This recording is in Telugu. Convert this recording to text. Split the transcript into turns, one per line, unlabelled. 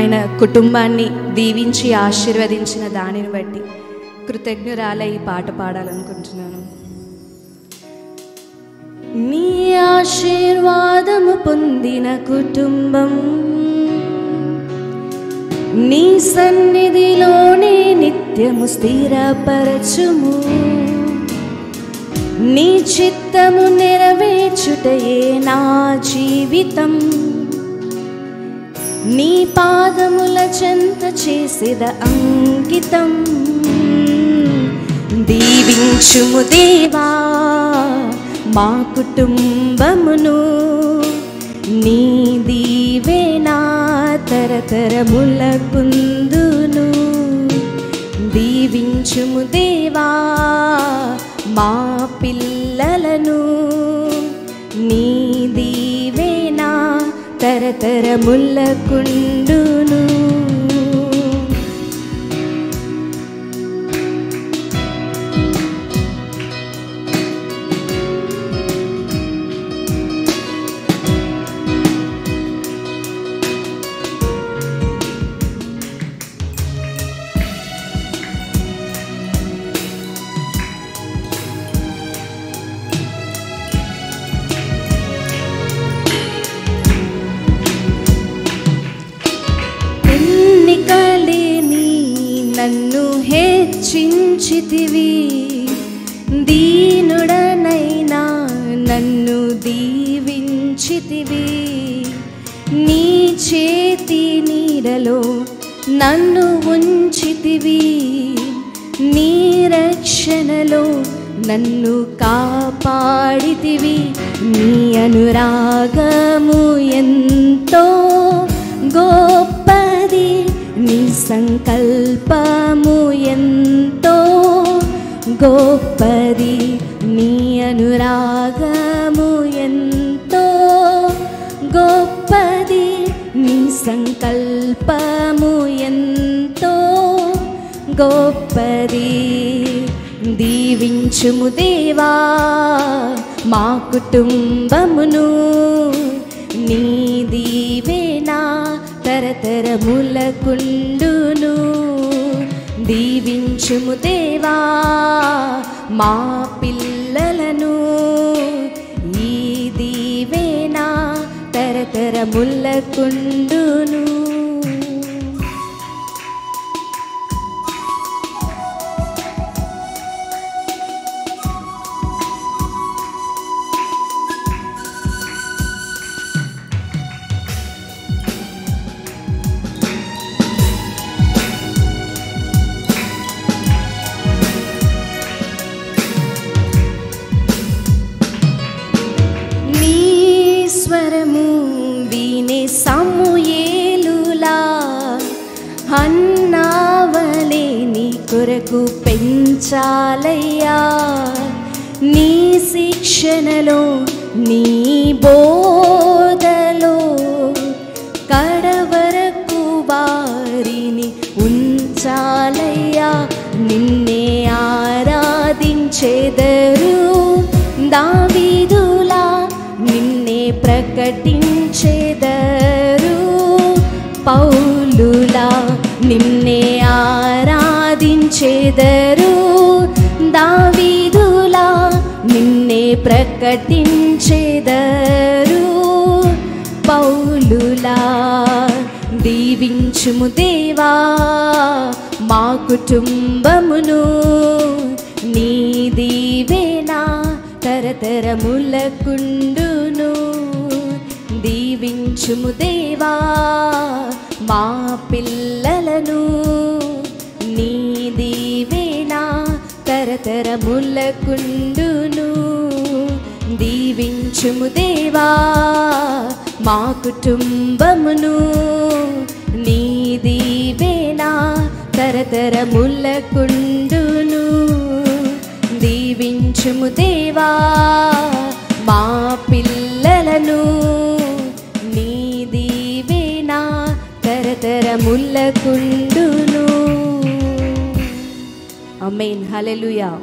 ఆయన కుటుంబాన్ని దీవించి ఆశీర్వదించిన దానిని బట్టి కృతజ్ఞురాల ఈ పాట పాడాలనుకుంటున్నాను నీ ఆశీర్వాదము పొందిన కుటుంబం నీ సన్నిధిలోనే నిత్యము స్థిరపరచుము నీ చిత్తము నెరవేర్చుటయే నా జీవితం నీ పాదముల చెంత చేసేద అంకితం దీవించుము దేవా మా కుటుంబమును నీ దీవేనా తరతరముల కుందును దీవించుము దేవా మా పిల్లలను నీ దీవేనా తరతరముల కుండును ఎన్నికలేని నన్ను హెచ్చించితివి దీనుడనైనా నన్ను దీవించితివి నీ చేతి నీడలో నన్ను ఉంచితివి నీ రక్షణలో నన్ను కాపాడితివి నీ అనురాగము ఎంతో గొప్పది నీ సంకల్పము ఎంతో గొప్పది నీ అనురాగము ఎంతో గొప్పది నీ సంకల్పము ఎంతో గొప్పది దీవించుము దేవా మా కుటుంబమును నీ దీవేనా తరతరములకుండును దీవించుము దేవా మా పిల్లలను ఈ దీవేనా తరతరములకుండును నీ స్వరము వినే సమూయేలులా అన్నావలే నీ కొరకు పెంచాలయ్యా నీ శిక్షణలో నీ బోధలో కడవరకు వారిని ఉంచాలయ్యా నిన్నే ఆరాధించేదరు దావీదులా నిన్నే ప్రకటించేదరు పౌలులా నిన్నే ఆరాధించేదరు దావీదులా నిన్నే ప్రకటించేదరు పౌలులా దీవించుము దేవా మా కుటుంబమును నీ దీవేనా తరతరములకుండును దీవించుము దేవా మా పిల్లలను నీ దీవేనా తరతరములకుండును దీవించుము దేవా మా కుటుంబమును నీ దీవేనా తరతరములకుండును దీవించుము దేవా మా పిల్లలను నీ దీవేనా తరతరములకుండును అమేన్ హల్లెలూయా